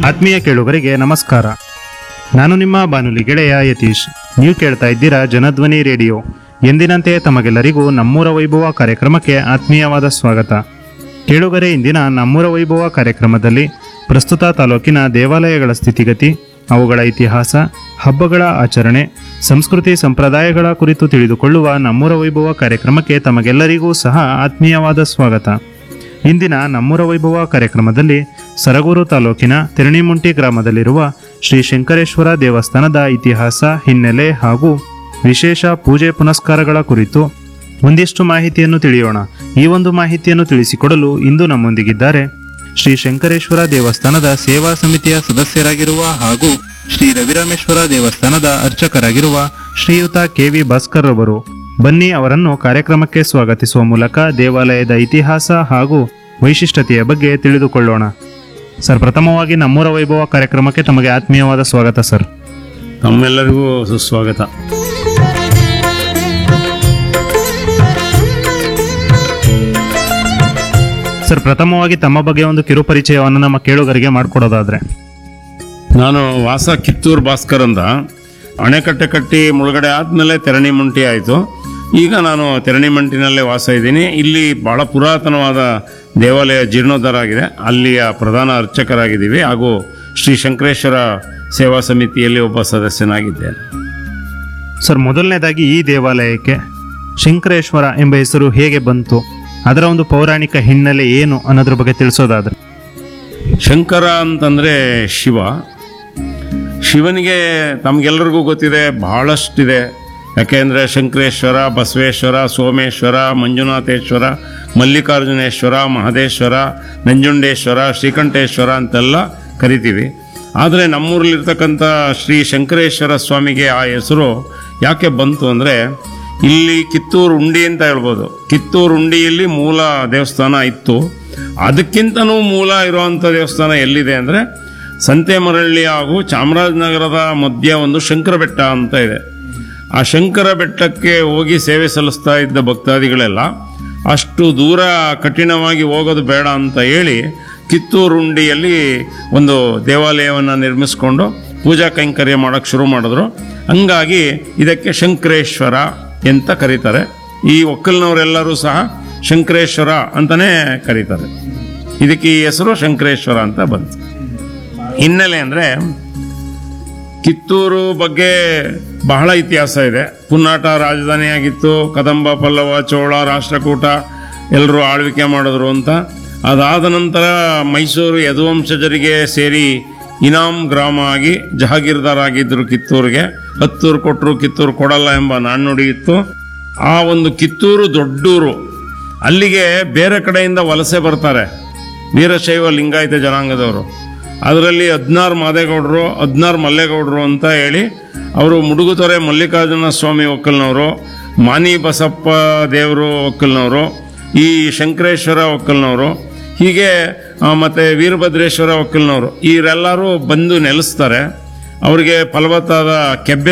ಆತ್ಮೀಯ ಕೇಳುಗರಿಗೆ ನಮಸ್ಕಾರ ನಾನು ನಿಮ್ಮ ಬಾನುಲಿ ಗೆಳೆಯ ಯತೀಶ್ ನೀವು ಕೇಳ್ತಾ ಇದ್ದೀರಾ ಜನಧ್ವನಿ ರೇಡಿಯೋ ಎಂದಿನಂತೆ ತಮಗೆಲ್ಲರಿಗೂ ನಮ್ಮೂರ ವೈಭವ ಕಾರ್ಯಕ್ರಮಕ್ಕೆ ಆತ್ಮೀಯವಾದ ಸ್ವಾಗತ ಕೇಳುಗರೆ ಇಂದಿನ ನಮ್ಮೂರ ವೈಭವ ಕಾರ್ಯಕ್ರಮದಲ್ಲಿ ಪ್ರಸ್ತುತ ತಾಲೂಕಿನ ದೇವಾಲಯಗಳ ಸ್ಥಿತಿಗತಿ ಅವುಗಳ ಇತಿಹಾಸ ಹಬ್ಬಗಳ ಆಚರಣೆ ಸಂಸ್ಕೃತಿ ಸಂಪ್ರದಾಯಗಳ ಕುರಿತು ತಿಳಿದುಕೊಳ್ಳುವ ನಮ್ಮೂರ ವೈಭವ ಕಾರ್ಯಕ್ರಮಕ್ಕೆ ತಮಗೆಲ್ಲರಿಗೂ ಸಹ ಆತ್ಮೀಯವಾದ ಸ್ವಾಗತ ಇಂದಿನ ನಮ್ಮೂರ ವೈಭವ ಕಾರ್ಯಕ್ರಮದಲ್ಲಿ ಸರಗೂರು ತಾಲೂಕಿನ ತಿರಣಿಮುಂಟಿ ಗ್ರಾಮದಲ್ಲಿರುವ ಶ್ರೀ ಶಂಕರೇಶ್ವರ ದೇವಸ್ಥಾನದ ಇತಿಹಾಸ ಹಿನ್ನೆಲೆ ಹಾಗೂ ವಿಶೇಷ ಪೂಜೆ ಪುನಸ್ಕಾರಗಳ ಕುರಿತು ಒಂದಿಷ್ಟು ಮಾಹಿತಿಯನ್ನು ತಿಳಿಯೋಣ ಈ ಒಂದು ಮಾಹಿತಿಯನ್ನು ತಿಳಿಸಿಕೊಡಲು ಇಂದು ನಮ್ಮೊಂದಿಗಿದ್ದಾರೆ ಶ್ರೀ ಶಂಕರೇಶ್ವರ ದೇವಸ್ಥಾನದ ಸೇವಾ ಸಮಿತಿಯ ಸದಸ್ಯರಾಗಿರುವ ಹಾಗೂ ಶ್ರೀ ರವಿರಾಮೇಶ್ವರ ದೇವಸ್ಥಾನದ ಅರ್ಚಕರಾಗಿರುವ ಶ್ರೀಯುತ ಕೆ ವಿ ಭಾಸ್ಕರ್ ರವರು ಬನ್ನಿ ಅವರನ್ನು ಕಾರ್ಯಕ್ರಮಕ್ಕೆ ಸ್ವಾಗತಿಸುವ ಮೂಲಕ ದೇವಾಲಯದ ಇತಿಹಾಸ ಹಾಗೂ ವೈಶಿಷ್ಟ್ಯತೆಯ ಬಗ್ಗೆ ತಿಳಿದುಕೊಳ್ಳೋಣ ಸರ್ ಪ್ರಥಮವಾಗಿ ನಮ್ಮೂರ ವೈಭವ ಕಾರ್ಯಕ್ರಮಕ್ಕೆ ತಮಗೆ ಆತ್ಮೀಯವಾದ ಸ್ವಾಗತ ಸರ್ ತಮ್ಮೆಲ್ಲರಿಗೂ ಸುಸ್ವಾಗತ ಸರ್ ಪ್ರಥಮವಾಗಿ ತಮ್ಮ ಬಗ್ಗೆ ಒಂದು ಕಿರು ಪರಿಚಯವನ್ನು ನಮ್ಮ ಕೇಳುಗರಿಗೆ ಮಾಡಿಕೊಡೋದಾದ್ರೆ ನಾನು ವಾಸ ಕಿತ್ತೂರು ಭಾಸ್ಕರ್ ಅಂತ ಅಣೆಕಟ್ಟೆ ಕಟ್ಟಿ ಮುಳುಗಡೆ ಆದಮೇಲೆ ತೆರಣಿ ಮಂಟಿ ಆಯಿತು ಈಗ ನಾನು ತೆರಣಿ ಮಂಟಿನಲ್ಲೇ ವಾಸ ಇದ್ದೀನಿ ಇಲ್ಲಿ ಬಹಳ ಪುರಾತನವಾದ ದೇವಾಲಯ ಜೀರ್ಣೋದ್ಧಾರ ಆಗಿದೆ ಅಲ್ಲಿಯ ಪ್ರಧಾನ ಅರ್ಚಕರಾಗಿದ್ದೀವಿ ಹಾಗೂ ಶ್ರೀ ಶಂಕರೇಶ್ವರ ಸೇವಾ ಸಮಿತಿಯಲ್ಲಿ ಒಬ್ಬ ಸದಸ್ಯನಾಗಿದ್ದೇನೆ ಸರ್ ಮೊದಲನೇದಾಗಿ ಈ ದೇವಾಲಯಕ್ಕೆ ಶಂಕರೇಶ್ವರ ಎಂಬ ಹೆಸರು ಹೇಗೆ ಬಂತು ಅದರ ಒಂದು ಪೌರಾಣಿಕ ಹಿನ್ನೆಲೆ ಏನು ಅನ್ನೋದ್ರ ಬಗ್ಗೆ ತಿಳಿಸೋದಾದ್ರೆ ಶಂಕರ ಅಂತಂದರೆ ಶಿವ ಶಿವನಿಗೆ ತಮಗೆಲ್ಲರಿಗೂ ಗೊತ್ತಿದೆ ಬಹಳಷ್ಟಿದೆ ಯಾಕೆಂದರೆ ಶಂಕರೇಶ್ವರ ಬಸವೇಶ್ವರ ಸೋಮೇಶ್ವರ ಮಂಜುನಾಥೇಶ್ವರ ಮಲ್ಲಿಕಾರ್ಜುನೇಶ್ವರ ಮಹದೇಶ್ವರ ನಂಜುಂಡೇಶ್ವರ ಶ್ರೀಕಂಠೇಶ್ವರ ಅಂತೆಲ್ಲ ಕರಿತೀವಿ ಆದರೆ ನಮ್ಮೂರಲ್ಲಿರ್ತಕ್ಕಂಥ ಶ್ರೀ ಶಂಕರೇಶ್ವರ ಸ್ವಾಮಿಗೆ ಆ ಹೆಸರು ಯಾಕೆ ಬಂತು ಅಂದರೆ ಇಲ್ಲಿ ಕಿತ್ತೂರು ಉಂಡಿ ಅಂತ ಹೇಳ್ಬೋದು ಕಿತ್ತೂರು ಉಂಡಿಯಲ್ಲಿ ಮೂಲ ದೇವಸ್ಥಾನ ಇತ್ತು ಅದಕ್ಕಿಂತನೂ ಮೂಲ ಇರುವಂಥ ದೇವಸ್ಥಾನ ಎಲ್ಲಿದೆ ಅಂದರೆ ಸಂತೆಮರಳ್ಳಿ ಹಾಗೂ ಚಾಮರಾಜನಗರದ ಮಧ್ಯ ಒಂದು ಶಂಕರ ಬೆಟ್ಟ ಅಂತ ಇದೆ ಆ ಶಂಕರ ಬೆಟ್ಟಕ್ಕೆ ಹೋಗಿ ಸೇವೆ ಸಲ್ಲಿಸ್ತಾ ಇದ್ದ ಭಕ್ತಾದಿಗಳೆಲ್ಲ ಅಷ್ಟು ದೂರ ಕಠಿಣವಾಗಿ ಹೋಗೋದು ಬೇಡ ಅಂತ ಹೇಳಿ ಕಿತ್ತೂರುಂಡಿಯಲ್ಲಿ ಒಂದು ದೇವಾಲಯವನ್ನು ನಿರ್ಮಿಸ್ಕೊಂಡು ಪೂಜಾ ಕೈಂಕರ್ಯ ಮಾಡೋಕ್ಕೆ ಶುರು ಮಾಡಿದ್ರು ಹಂಗಾಗಿ ಇದಕ್ಕೆ ಶಂಕರೇಶ್ವರ ಅಂತ ಕರೀತಾರೆ ಈ ಒಕ್ಕಲ್ನವರೆಲ್ಲರೂ ಸಹ ಶಂಕರೇಶ್ವರ ಅಂತಲೇ ಕರೀತಾರೆ ಇದಕ್ಕೆ ಈ ಹೆಸರು ಶಂಕರೇಶ್ವರ ಅಂತ ಬಂತು ಹಿನ್ನೆಲೆ ಅಂದರೆ ಕಿತ್ತೂರು ಬಗ್ಗೆ ಬಹಳ ಇತಿಹಾಸ ಇದೆ ಪುನ್ನಾಟ ರಾಜಧಾನಿಯಾಗಿತ್ತು ಕದಂಬ ಪಲ್ಲವ ಚೋಳ ರಾಷ್ಟ್ರಕೂಟ ಎಲ್ಲರೂ ಆಳ್ವಿಕೆ ಮಾಡಿದ್ರು ಅಂತ ಅದಾದ ನಂತರ ಮೈಸೂರು ಯದುವಂಶಜರಿಗೆ ಸೇರಿ ಇನಾಮ್ ಗ್ರಾಮ ಆಗಿ ಜಹಾಗೀರ್ದಾರ್ ಆಗಿದ್ದರು ಕಿತ್ತೂರಿಗೆ ಹತ್ತೂರು ಕೊಟ್ಟರು ಕಿತ್ತೂರು ಕೊಡಲ್ಲ ಎಂಬ ನಾಣ್ಣುಡಿ ಇತ್ತು ಆ ಒಂದು ಕಿತ್ತೂರು ದೊಡ್ಡೂರು ಅಲ್ಲಿಗೆ ಬೇರೆ ಕಡೆಯಿಂದ ವಲಸೆ ಬರ್ತಾರೆ ವೀರಶೈವ ಲಿಂಗಾಯತ ಜನಾಂಗದವರು ಅದರಲ್ಲಿ ಹದಿನಾರು ಮಾದೇಗೌಡರು ಹದಿನಾರು ಮಲ್ಲೇಗೌಡರು ಅಂತ ಹೇಳಿ ಅವರು ಮುಡುಗುತೊರೆ ಮಲ್ಲಿಕಾರ್ಜುನ ಸ್ವಾಮಿ ಒಕ್ಕಲ್ನವರು ಮಾನಿ ಬಸಪ್ಪ ದೇವರು ಒಕ್ಕಲ್ನವರು ಈ ಶಂಕರೇಶ್ವರ ಒಕ್ಕಲ್ನವರು ಹೀಗೆ ಆ, ಮತ್ತೆ ವೀರಭದ್ರೇಶ್ವರ ಒಕ್ಕಲ್ನವರು ಇವರೆಲ್ಲರೂ ಬಂದು ನೆಲೆಸ್ತಾರೆ ಅವರಿಗೆ ಫಲವತ್ತಾದ ಕೆಬ್ಬೆ